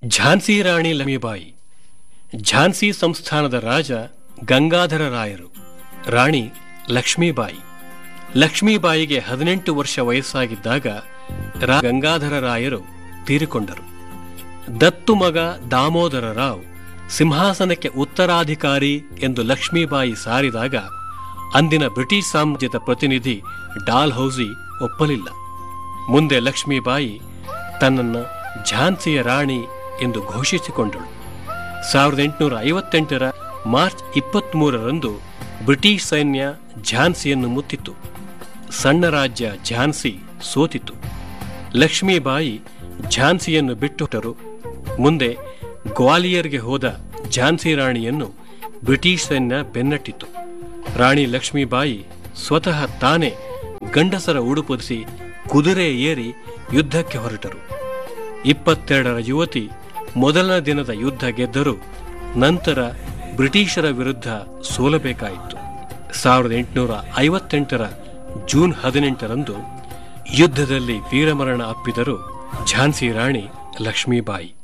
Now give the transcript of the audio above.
ಝಾನ್ಸಿ ರಾಣಿ ಲಕ್ಷ್ಮೀಬಾಯಿ ಝಾನ್ಸಿ ಸಂಸ್ಥಾನದ ರಾಜ ಗಂಗಾಧರ ರಾಯರು ರಾಣಿ ಲಕ್ಷ್ಮೀಬಾಯಿ ಲಕ್ಷ್ಮೀಬಾಯಿಗೆ ಹದಿನೆಂಟು ವರ್ಷ ವಯಸ್ಸಾಗಿದ್ದಾಗ ರಾ ಗಂಗಾಧರ ರಾಯರು ತೀರಿಕೊಂಡರು ದತ್ತು ಮಗ ದಾಮೋದರ ರಾವ್ ಸಿಂಹಾಸನಕ್ಕೆ ಉತ್ತರಾಧಿಕಾರಿ ಎಂದು ಲಕ್ಷ್ಮೀಬಾಯಿ ಸಾರಿದಾಗ ಅಂದಿನ ಬ್ರಿಟಿಷ್ ಸಾಮ್ರಾಜ್ಯದ ಪ್ರತಿನಿಧಿ ಡಾಲ್ ಹೌಸಿ ಒಪ್ಪಲಿಲ್ಲ ಮುಂದೆ ಲಕ್ಷ್ಮೀಬಾಯಿ ತನ್ನನ್ನು ಝಾನ್ಸಿಯ ರಾಣಿ ಎಂದು ಘೋಷಿಸಿಕೊಂಡಳು ಸಾವಿರದ ಎಂಟುನೂರ ಐವತ್ತೆಂಟರ ಮಾರ್ಚ್ ಇಪ್ಪತ್ತ್ಮೂರರಂದು ಬ್ರಿಟಿಷ್ ಸೈನ್ಯ ಝಾನ್ಸಿಯನ್ನು ಮುತ್ತಿತು ಸಣ್ಣ ರಾಜ್ಯ ಝಾನ್ಸಿ ಸೋತಿತು ಲಕ್ಷ್ಮೀಬಾಯಿ ಝಾನ್ಸಿಯನ್ನು ಬಿಟ್ಟುಟರು ಮುಂದೆ ಗ್ವಾಲಿಯರ್ಗೆ ಹೋದ ಝಾನ್ಸಿ ರಾಣಿಯನ್ನು ಬ್ರಿಟಿಷ್ ಸೈನ್ಯ ಬೆನ್ನಟ್ಟಿತು ರಾಣಿ ಲಕ್ಷ್ಮೀಬಾಯಿ ಸ್ವತಃ ತಾನೇ ಗಂಡಸರ ಉಡುಪೊದಿಸಿ ಕುದುರೆ ಏರಿ ಯುದ್ಧಕ್ಕೆ ಹೊರಟರು ಇಪ್ಪತ್ತೆರಡರ ಯುವತಿ ಮೊದಲನೇ ದಿನದ ಯುದ್ಧ ಗೆದ್ದರೂ ನಂತರ ಬ್ರಿಟಿಷರ ವಿರುದ್ಧ ಸೋಲಬೇಕಾಯಿತು ಸಾವಿರದ ಎಂಟುನೂರ ಐವತ್ತೆಂಟರ ಜೂನ್ ಹದಿನೆಂಟರಂದು ಯುದ್ಧದಲ್ಲಿ ವೀರಮರಣ ಅಪ್ಪಿದರು ಝಾನ್ಸಿ ರಾಣಿ ಲಕ್ಷ್ಮೀಬಾಯಿ